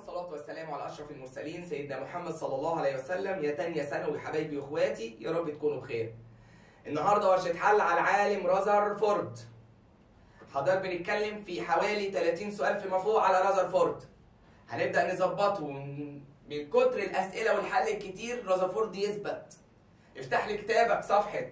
والصلاة والسلام على أشرف المرسلين سيدنا محمد صلى الله عليه وسلم يا تانية ثانوي حبايبي وإخواتي يا رب تكونوا بخير. النهارده ورشة حل على العالم رازرفورد. حضرتك بنتكلم في حوالي 30 سؤال فيما فوق على رازرفورد. هنبدأ نظبطه من كتر الأسئلة والحل الكتير رازرفورد يثبت. افتح لي كتابك صفحة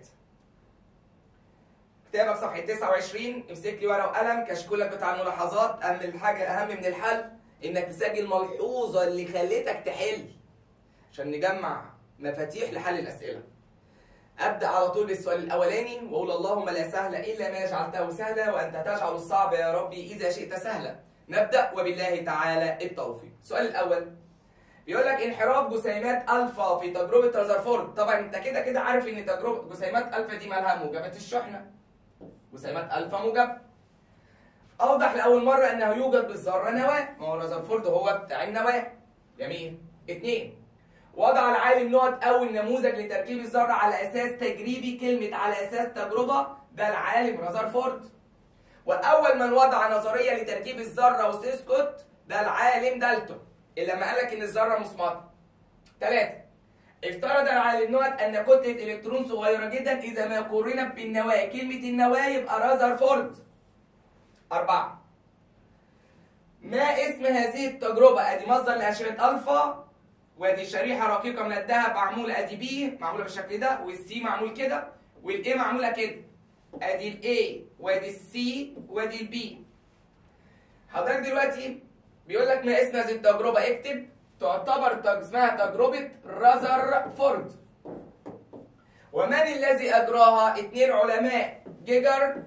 كتابك صفحة 29 امسك لي ورقة وقلم كشكولك بتاع الملاحظات أهم الحاجة أهم من الحل إنك تسجل ملحوظة اللي خلتك تحل عشان نجمع مفاتيح لحل الأسئلة. أبدأ على طول بالسؤال الأولاني وأقول اللهم لا سهل إلا ما جعلته سهلا وأنت تجعل الصعب يا ربي إذا شئت سهلا. نبدأ وبالله تعالى التوفيق. السؤال الأول بيقول لك انحراف جسيمات الفا في تجربه رازرفورد طبعا انت كده كده عارف ان تجربه جسيمات الفا دي مالها موجبه الشحنه جسيمات الفا موجب اوضح لاول مره انه يوجد بالذره نواه ما هو رازرفورد هو بتاع النواه جميل اثنين وضع العالم نقط اول نموذج لتركيب الذره على اساس تجريبي كلمه على اساس تجربه ده العالم رازرفورد واول من وضع نظريه لتركيب الذره وتسكت ده العالم دالتون اللي لما قال لك ان الذره مصمته. ثلاثة افترض العالم نوت ان كتله الكترون صغيره جدا اذا ما قورنت بالنواه، كلمه النواه يبقى رازرفورد. أربعة ما اسم هذه التجربة؟ ادي مصدر لأشعة ألفا وادي شريحة رقيقة من الذهب معمولة ادي بي معمولة بالشكل ده والسي معمول كده والاي معمولة كده. ادي الاي وادي السي وادي البي. حضرتك دلوقتي بيقول لك ما اسم هذه التجربة اكتب تعتبر تج... اسمها تجربة رازرفورد ومن الذي أجراها؟ اثنين علماء جيجر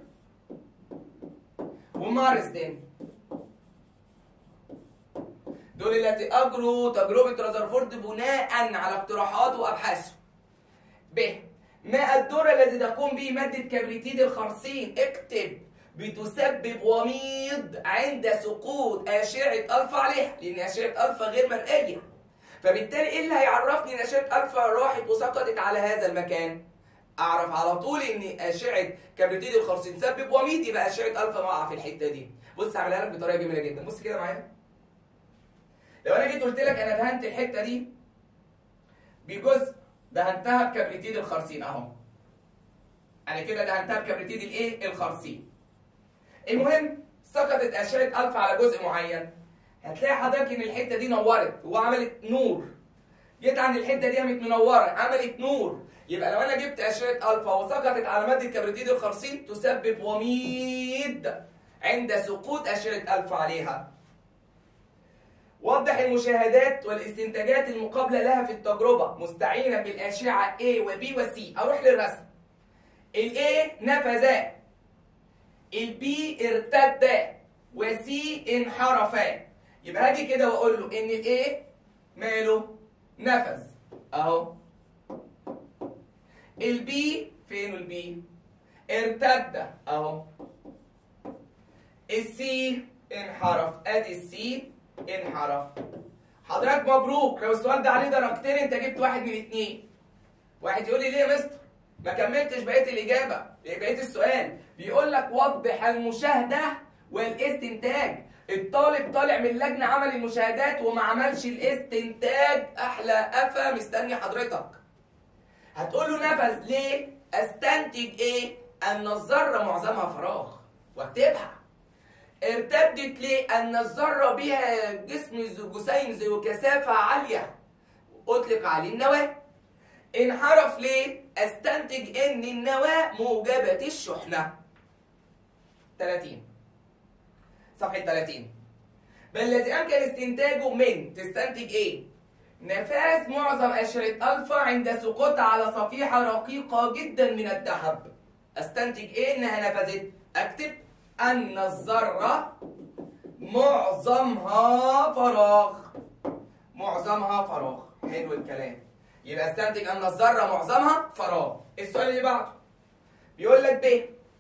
ومارسدين دول التي أجروا تجربة رازرفورد بناء على اقتراحات وأبحاثه ب ما الدور الذي تقوم به مادة كبريتيد الخرسين اكتب بتسبب وميض عند سقوط أشعة ألفا عليها لأن أشعة ألفا غير مرئية فبالتالي إيه اللي هيعرفني إن أشعة ألفا راحت وسقطت على هذا المكان؟ أعرف على طول إن أشعة كبريتيد الخرسين تسبب وميض يبقى أشعة ألفا واقعة في الحتة دي بص هعملها لك بطريقة جميلة جدا بص كده معايا لو أنا جيت قلت لك أنا دهنت الحتة دي بجزء دهنتها بكبريتيد الخرسين أهو أنا كده دهنتها بكبريتيد الإيه؟ الخرسين المهم سقطت اشعه الفا على جزء معين هتلاقي حضرتك ان الحته دي نورت وعملت نور جيت عند الحته دي قامت منوره عملت نور يبقى لو انا جبت اشعه الفا وسقطت على ماده كبريتيد الخرسين تسبب وميض عند سقوط اشعه الفا عليها وضح المشاهدات والاستنتاجات المقابله لها في التجربه مستعينا بالاشعه A و B و C اروح للرسم ال A نفذا البي ارتد وسي انحرفا يبقى هاجي كده واقول له ان الايه ماله نفذ اهو البي فين البي ارتد اهو السي انحرف ادي السي انحرف حضرتك مبروك لو السؤال ده عليه درجتين انت جبت واحد من اتنين واحد يقول لي ليه يا مستر ما كملتش بقيه الاجابه بقيه السؤال بيقول لك وضح المشاهده والاستنتاج الطالب طالع من اللجنه عمل المشاهدات وما عملش الاستنتاج احلى قفا مستني حضرتك هتقول له نفذ ليه استنتج ايه ان الذره معظمها فراغ واكتبها ارتدت ليه ان الذره بها جسم جسيم ذو كثافه عاليه اطلق عليه النواه انحرف ليه؟ استنتج ان النواة موجبة الشحنة. 30 صفحة 30 بل الذي امكن استنتاجه من تستنتج ايه؟ نفاذ معظم أشعة ألفا عند سقوطها على صفيحة رقيقة جدا من الذهب. استنتج ايه انها نفذت؟ اكتب ان الذرة معظمها فراغ. معظمها فراغ. حلو الكلام. يبقى استنتج ان الذره معظمها فراغ السؤال اللي بعده بيقول لك ب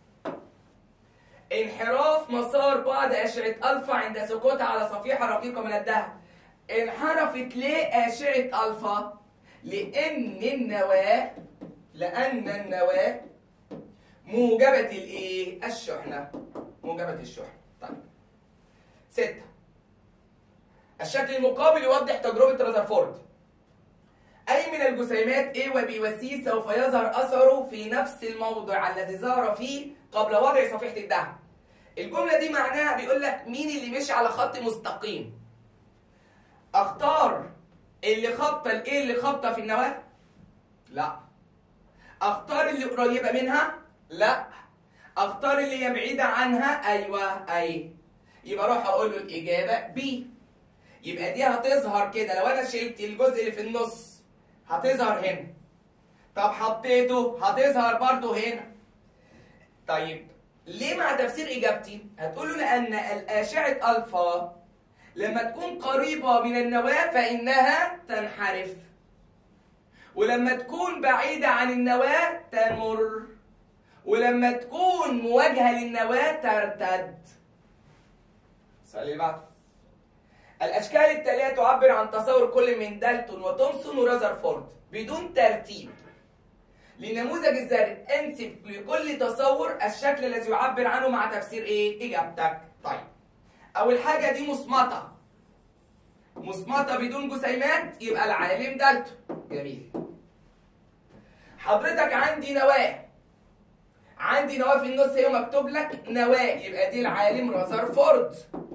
انحراف مسار بعض اشعه الفا عند سقوطها على صفيحه رقيقه من الذهب انحرفت ليه اشعه الفا لان النواه لان النواه موجبه الايه الشحنه موجبه الشحنه طيب ستة الشكل المقابل يوضح تجربة رذرفورد أي من الجسيمات A و B و C سوف يظهر أثره في نفس الموضع الذي ظهر فيه قبل وضع صفيحة الدعم الجملة دي معناها بيقول لك مين اللي مشي على خط مستقيم اختار اللي خبطه الايه اللي خبطه في النواه لا اختار اللي قريبه منها لا اختار اللي هي بعيده عنها ايوه اي يبقى اروح اقول له الاجابه بي يبقى دي هتظهر كده لو انا شلت الجزء اللي في النص هتظهر هنا طب حطيته هتظهر برضو هنا طيب ليه مع تفسير اجابتي هتقول له لان الاشعه الفا لما تكون قريبة من النواة فإنها تنحرف ولما تكون بعيدة عن النواة تمر ولما تكون مواجهة للنواة ترتد السؤال اللي بعده الأشكال التالية تعبر عن تصور كل من دالتون وتومسون ورذرفورد بدون ترتيب لنموذج الزر انسب لكل تصور الشكل الذي يعبر عنه مع تفسير ايه؟ اجابتك. طيب. أول حاجة دي مصمتة. مصمتة بدون جسيمات يبقى العالم دالتون. جميل. حضرتك عندي نواة. عندي نواة في النص هي مكتوب لك نواة يبقى دي العالم رذرفورد.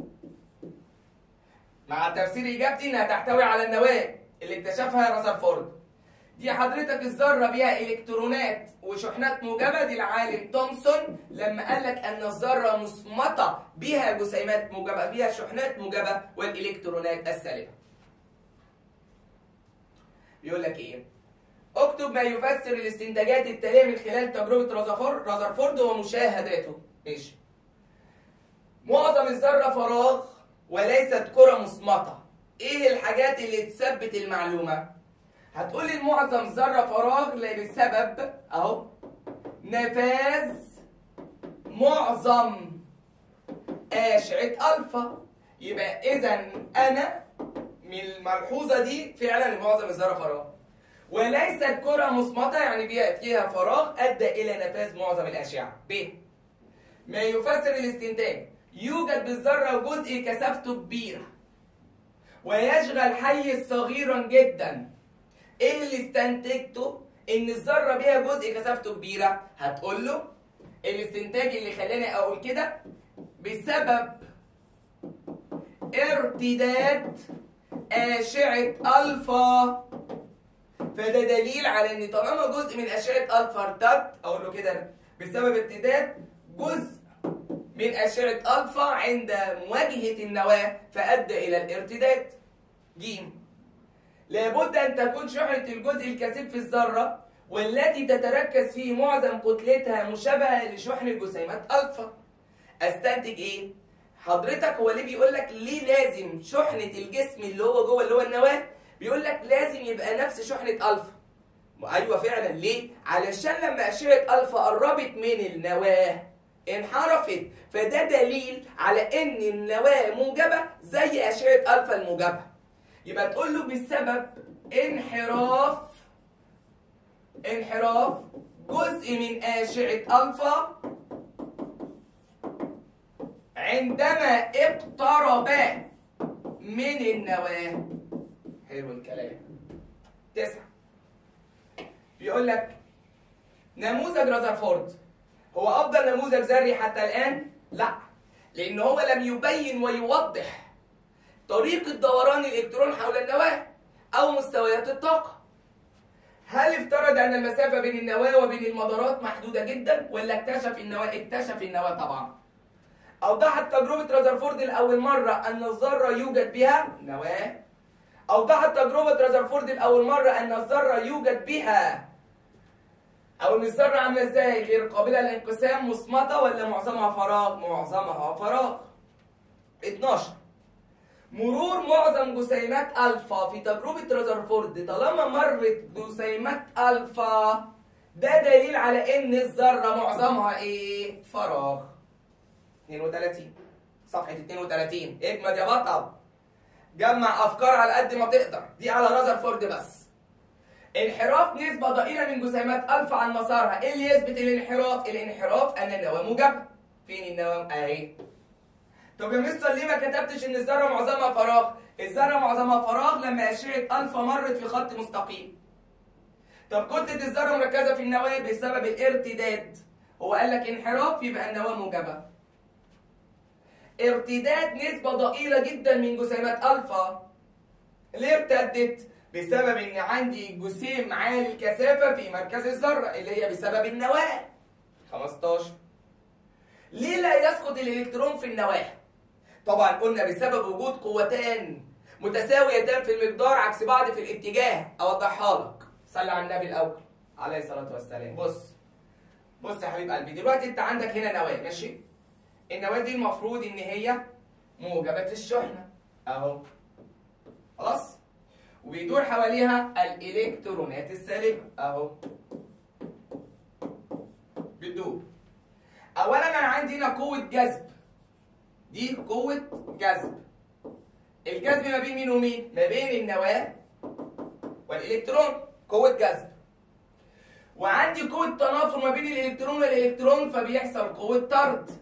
مع تفسير اجابتي انها تحتوي على النواة اللي اكتشفها رذرفورد. دي حضرتك الذره بيها الكترونات وشحنات موجبه دي العالم تومسون لما قال لك ان الذره مصمته بها جسيمات موجبه بها شحنات موجبه والالكترونات السالبه. بيقول لك ايه؟ اكتب ما يفسر الاستنتاجات التاليه من خلال تجربه رذرفورد رذرفورد ومشاهداته. ماشي. معظم الذره فراغ وليست كره مصمته. ايه الحاجات اللي تثبت المعلومه؟ هتقول لي معظم ذرة فراغ بسبب اهو نفاذ معظم أشعة ألفا يبقى إذا أنا من الملحوظة دي فعلا معظم الذرة فراغ وليست كرة مصمتة يعني فيها فراغ أدى إلى نفاذ معظم الأشعة ب ما يفسر الاستنتاج يوجد بالذرة جزء كثافته كبيرة ويشغل حيز صغيرا جدا ايه اللي استنتجته ان الذره بيها جزء كثافته كبيره هتقول له الاستنتاج اللي خلاني اقول كده بسبب ارتداد اشعه الفا فده دليل على ان طالما جزء من اشعه الفا ارتد اقول له كده بسبب ارتداد جزء من اشعه الفا عند مواجهه النواه فادى الى الارتداد جيم لابد أن تكون شحنة الجزء الكثيف في الذرة والتي تتركز فيه معظم كتلتها مشابهة لشحن جسيمات ألفا. أستنتج إيه؟ حضرتك هو ليه بيقول لك ليه لازم شحنة الجسم اللي هو جوه اللي هو النواة بيقول لك لازم يبقى نفس شحنة ألفا. أيوه فعلا ليه؟ علشان لما أشعة ألفا قربت من النواة انحرفت فده دليل على إن النواة موجبة زي أشعة ألفا الموجبة. يبقى تقول له بسبب انحراف انحراف جزء من أشعة ألفا عندما اقترب من النواة حلو الكلام تسعة بيقول لك نموذج رذرفورد هو أفضل نموذج ذري حتى الآن؟ لا لأن هو لم يبين ويوضح طريقة دوران الإلكترون حول النواة أو مستويات الطاقة. هل افترض أن المسافة بين النواة وبين المدارات محدودة جدا ولا اكتشف النواة؟ اكتشف النواة طبعا. أوضحت تجربة رذرفورد لأول مرة أن الذرة يوجد بها نواة. أوضحت تجربة رذرفورد لأول مرة أن الذرة يوجد بها أو إن الذرة عاملة إزاي؟ غير قابلة للانقسام مصمتة ولا معظمها فراغ؟ معظمها فراغ. 12 مرور معظم جسيمات الفا في تجربه رذرفورد طالما مرت جسيمات الفا ده دليل على ان الذره معظمها ايه فراغ 32 صفحه 32 اجمد يا بطل جمع افكار على قد ما تقدر دي على رذرفورد بس انحراف نسبة ضئيلة من جسيمات ألفا عن مسارها، إيه اللي يثبت الانحراف؟ الانحراف أن النواة موجبة. فين النواة؟ أهي. طب يا مستر ليه ما كتبتش ان الذره معظمها فراغ الذره معظمها فراغ لما اشعه الفا مرت في خط مستقيم طب كتله الذره مركزه في النواه بسبب الارتداد هو قال لك انحراف يبقى النواه موجبه ارتداد نسبه ضئيله جدا من جسيمات الفا ليه ارتدت بسبب ان عندي جسيم عالي الكثافه في مركز الذره اللي هي بسبب النواه 15 ليه لا يسقط الالكترون في النواه طبعا قلنا بسبب وجود قوتان متساويتان في المقدار عكس بعض في الاتجاه اوضحها لك صلي على النبي الاول عليه الصلاه والسلام بص بص يا حبيب قلبي دلوقتي انت عندك هنا نواه ماشي النواه دي المفروض ان هي موجبه الشحنه اهو خلاص وبيدور حواليها الالكترونات السالبه اهو بتدور اولا انا عندي هنا قوه جذب دي قوه جذب الجذب ما بين مين ومين ما بين النواه والالكترون قوه جذب وعندي قوه تنافر ما بين الالكترون والالكترون فبيحصل قوه طرد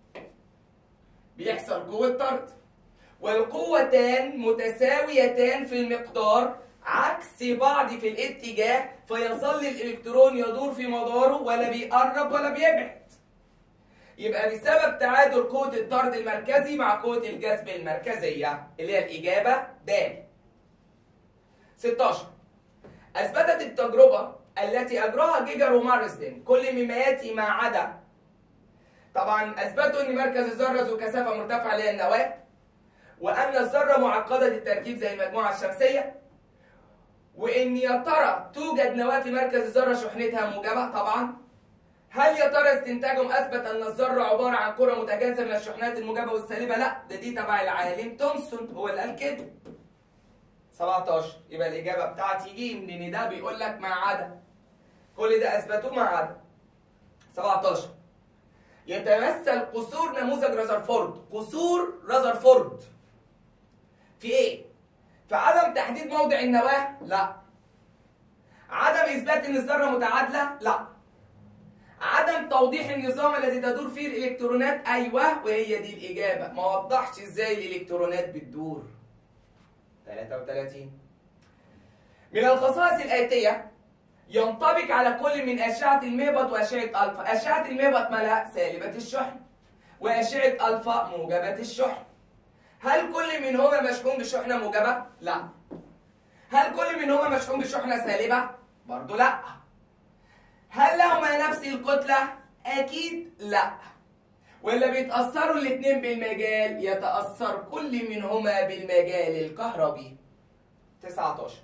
بيحصل قوه طرد والقوتان متساويتان في المقدار عكس بعض في الاتجاه فيظل الالكترون يدور في مداره ولا بيقرب ولا بيبعد يبقى بسبب تعادل قوة الطرد المركزي مع قوة الجذب المركزية اللي هي الإجابة د 16 أثبتت التجربة التي أجراها جيجر ومارسدن كل مما يأتي ما عدا طبعا أثبتوا أن مركز الذرة ذو كثافة مرتفعة اللي هي النواة وأن الذرة معقدة التركيب زي المجموعة الشمسية وإن يا ترى توجد نواة في مركز الذرة شحنتها موجبة طبعا هل يا ترى استنتاجهم اثبت ان الذره عباره عن كره متجانسه من الشحنات الموجبه والسالبه؟ لا ده دي تبع العالم تومسون هو اللي قال كده. 17 يبقى الاجابه بتاعتي ج لان ده بيقول لك ما عدا. كل ده اثبتوه ما عدا. 17 يتمثل قصور نموذج رذرفورد، قصور رذرفورد في ايه؟ في عدم تحديد موضع النواه؟ لا. عدم اثبات ان الذره متعادله؟ لا. عدم توضيح النظام الذي تدور فيه الالكترونات ايوه وهي دي الاجابه ما وضحش ازاي الالكترونات بتدور 33 من الخصائص الاتيه ينطبق على كل من اشعه المهبط واشعه الفا اشعه المهبط مالها سالبه الشحن واشعه الفا موجبه الشحن هل كل منهما مشحون بشحنه موجبه لا هل كل منهما مشحون بشحنه سالبه برضه لا هل لهما نفس الكتلة؟ أكيد لا ولا بيتأثروا الاتنين بالمجال يتأثر كل منهما بالمجال الكهربي 19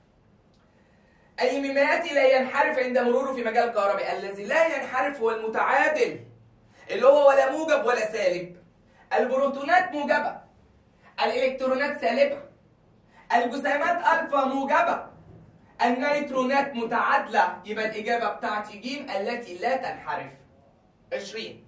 أي مما يأتي لا ينحرف عند مروره في مجال الكهربي الذي لا ينحرف هو المتعادل اللي هو ولا موجب ولا سالب البروتونات موجبة الإلكترونات سالبة الجسيمات ألفا موجبة النيترونات متعادلة يبقى الإجابة بتاعتي ج التي لا تنحرف 20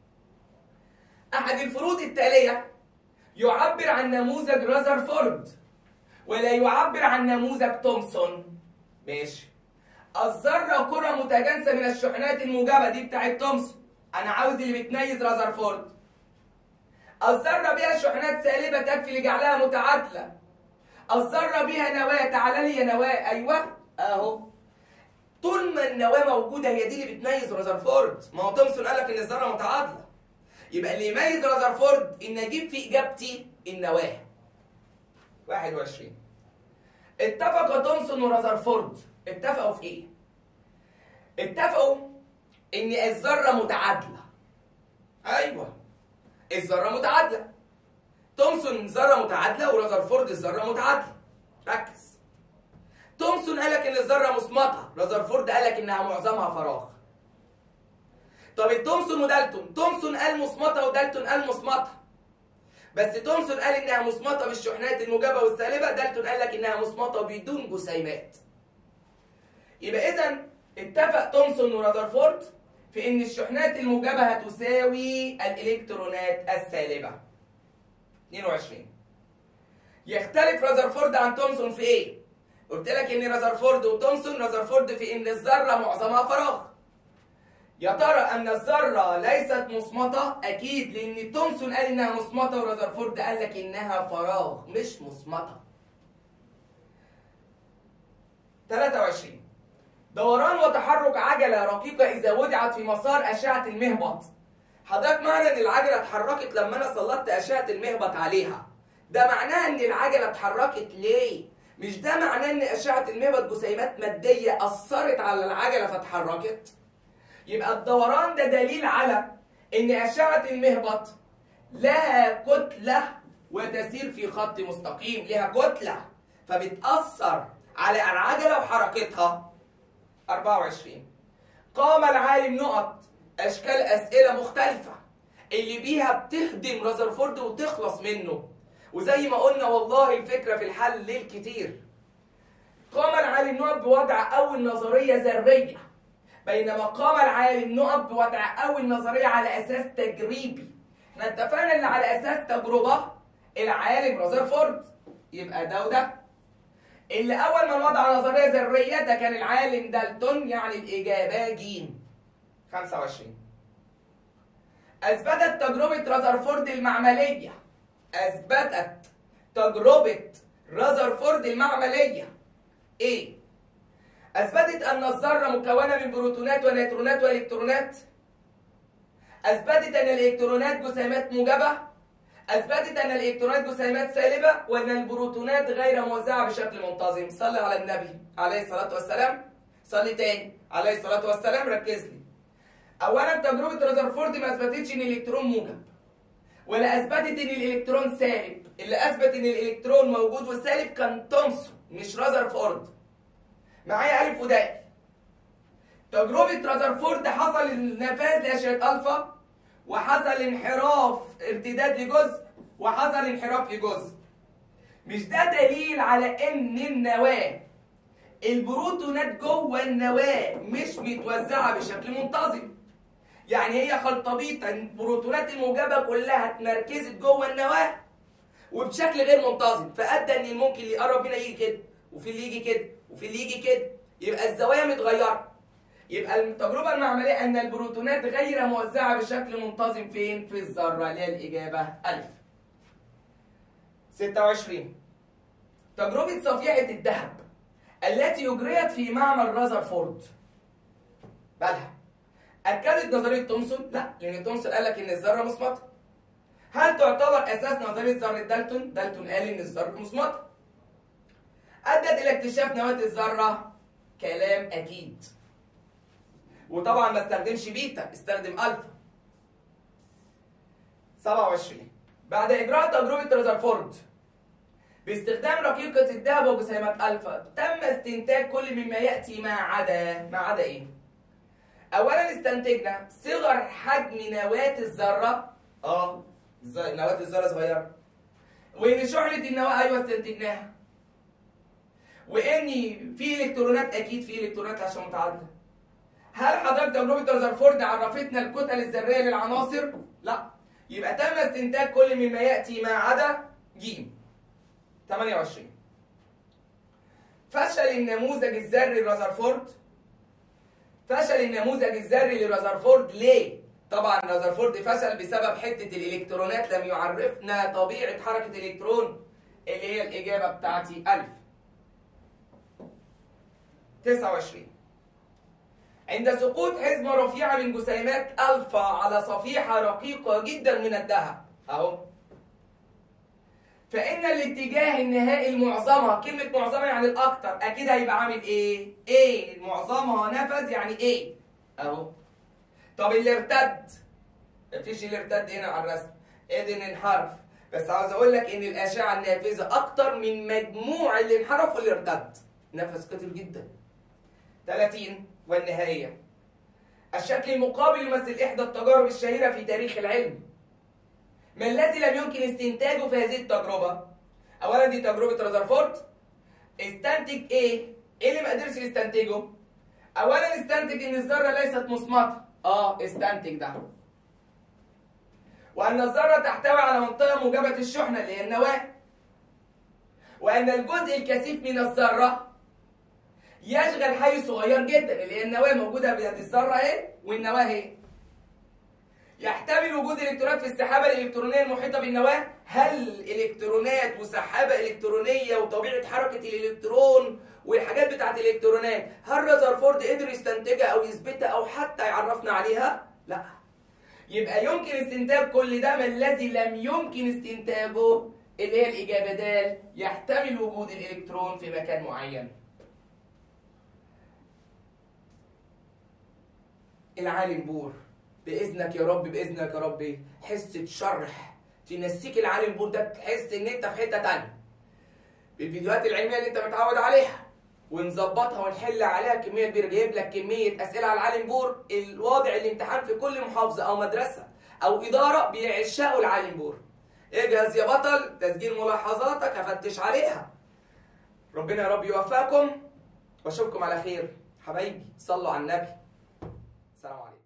أحد الفروض التالية يعبر عن نموذج رذرفورد ولا يعبر عن نموذج تومسون ماشي الذرة كرة متجانسة من الشحنات الموجبة دي بتاعت تومسون أنا عاوز اللي بتميز رذرفورد الذرة بها شحنات سالبة تكفي لجعلها متعادلة الذرة بها نواة تعالى لي يا نواة أيوه أهو طول ما النواة موجودة هي دي اللي بتميز رذرفورد ما هو تومسون قال لك إن الذرة متعادلة يبقى اللي يميز رذرفورد إن أجيب في إجابتي النواة 21 اتفق تومسون ورذرفورد اتفقوا في إيه؟ اتفقوا إن الذرة متعادلة أيوه الذرة متعادلة تومسون ذره متعادله ورذرفورد الذره متعادله ركز تومسون قال لك ان الذره مصمطه رذرفورد قال لك انها معظمها فراغ طب التومسون ودالتون تومسون قال مصمطه ودالتون قال مصمطه بس تومسون قال انها مصمطه بالشحنات الموجبه والسالبه دالتون قال لك انها مصمطه بدون جسيمات يبقى اذا اتفق تومسون ورذرفورد في ان الشحنات الموجبه هتساوي الالكترونات السالبه 22 يختلف رذرفورد عن تومسون في ايه؟ قلت لك ان رذرفورد وتومسون رذرفورد في ان الذره معظمها فراغ يا ترى ان الذره ليست مصمته اكيد لان تومسون قال انها مصمته ورذرفورد قال لك انها فراغ مش مصمته 23 دوران وتحرك عجله رقيقه اذا وضعت في مسار اشعه المهبط حضرتك معنى ان العجله اتحركت لما انا سلطت اشعه المهبط عليها ده معناه ان العجله اتحركت ليه مش ده معناه ان اشعه المهبط جسيمات ماديه اثرت على العجله فاتحركت يبقى الدوران ده دليل على ان اشعه المهبط لها كتله وتسير في خط مستقيم لها كتله فبتاثر على العجله وحركتها 24 قام العالم نقط اشكال اسئله مختلفه اللي بيها بتهدم رذرفورد وتخلص منه وزي ما قلنا والله الفكره في الحل للكتير قام العالم نقط بوضع اول نظريه ذريه بينما قام العالم نقط بوضع اول نظريه على اساس تجريبي احنا اتفقنا ان على اساس تجربه العالم رذرفورد يبقى ده وده اللي اول من وضع نظريه ذريه ده كان العالم دالتون يعني الاجابه ج 25 اثبتت تجربه رذرفورد المعمليه اثبتت تجربه رذرفورد المعمليه ايه اثبتت ان الذره مكونه من بروتونات ونيوترونات والكترونات اثبتت ان الالكترونات جسيمات موجبه اثبتت ان الالكترونات جسيمات سالبه وان البروتونات غير موزعه بشكل منتظم صلي على النبي عليه الصلاه والسلام صلي تاني عليه الصلاه والسلام ركز لي اولا تجربه رذرفورد ما اثبتتش ان الالكترون موجب ولا اثبتت ان الالكترون سالب اللي اثبت ان الالكترون موجود وسالب كان تومسون مش رذرفورد معايا الف ودال تجربه رذرفورد حصل النفاذ لاشعه الفا وحصل انحراف ارتداد لجزء وحصل انحراف لجزء مش ده دليل على ان النواه البروتونات جوه النواه مش متوزعه بشكل منتظم يعني هي خلطبيطه البروتونات الموجبه كلها اتمركزت جوه النواه وبشكل غير منتظم فادى ان ممكن اللي يقرب هنا يجي كده وفي اللي يجي كده وفي اللي يجي كده يبقى الزوايا متغيره يبقى التجربة المعملية أن البروتونات غير موزعة بشكل منتظم فين؟ في الذرة اللي هي الإجابة ألف. 26 تجربة صفيحة الذهب التي أجريت في معمل رذرفورد. بالها أكدت نظرية تومسون؟ لا، لأن تومسون قال لك إن الذرة مصمتة. هل تعتبر أساس نظرية ذرة دالتون؟ دالتون قال إن الذرة مصمتة. أدت إلى اكتشاف نواة الذرة؟ كلام أكيد. وطبعا ما استخدمش بيتا استخدم الفا 27 بعد اجراء تجربه رذرفورد باستخدام رقيقة الذهب وجسيمات الفا تم استنتاج كل مما ياتي ما عدا ما عدا ايه؟ اولا استنتجنا صغر حجم نواة الذرة اه نواة الذرة صغيرة وان شعلة النواة ايوه استنتجناها وان في الكترونات اكيد في الكترونات عشان متعادله هل حضرتك تجربة رذرفورد عرفتنا الكتل الذرية للعناصر؟ لا. يبقى تم استنتاج كل مما يأتي ما عدا ج. 28 فشل النموذج الذري لرذرفورد فشل النموذج الذري لرذرفورد ليه؟ طبعا رذرفورد فشل بسبب حتة الإلكترونات لم يعرفنا طبيعة حركة الإلكترون اللي هي الإجابة بتاعتي ألف 29 عند سقوط حزمة رفيعة من جسيمات ألفا على صفيحة رقيقة جدا من الذهب أهو فإن الاتجاه النهائي المعظمة كلمة معظمة يعني الأكثر أكيد هيبقى عامل إيه؟ إيه معظمها نفذ يعني إيه؟ أهو طب اللي ارتد مفيش اللي ارتد هنا على الرسم إذن انحرف بس عاوز أقول لك إن الأشعة النافذة أكتر من مجموع اللي انحرف واللي ارتد نفذ كتير جدا 30 والنهائية الشكل المقابل يمثل إحدى التجارب الشهيرة في تاريخ العلم ما الذي لم يمكن استنتاجه في هذه التجربة؟ أولا دي تجربة رذرفورد استنتج إيه؟ إيه اللي ما قدرش يستنتجه؟ أولا استنتج إن الذرة ليست مصمتة آه استنتج ده وأن الذرة تحتوي على منطقة موجبة الشحنة اللي هي النواة وأن الجزء الكثيف من الذرة يشغل حيز صغير جدا اللي هي النواه موجوده بتاعت الذره اهي والنواه اهي يحتمل وجود الكترونات في السحابه الالكترونيه المحيطه بالنواه هل الكترونات وسحابه الكترونيه وطبيعه حركه الالكترون والحاجات بتاعت الالكترونات هل رذرفورد قدر يستنتجها او يثبتها او حتى يعرفنا عليها لا يبقى يمكن استنتاج كل ده ما الذي لم يمكن استنتاجه اللي هي الاجابه د يحتمل وجود الالكترون في مكان معين العالم بور باذنك يا رب باذنك يا رب حصه شرح تنسيك العالم بور ده تحس ان انت في حته تانية بالفيديوهات العلميه اللي انت متعود عليها ونظبطها ونحل عليها كميه كبيره جايب لك كميه اسئله على العالم بور الواضع الامتحان في كل محافظه او مدرسه او اداره بيعشقوا العالم بور اجهز يا بطل تسجيل ملاحظاتك هفتش عليها ربنا يا رب يوفقكم واشوفكم على خير حبايبي صلوا على النبي السلام عليكم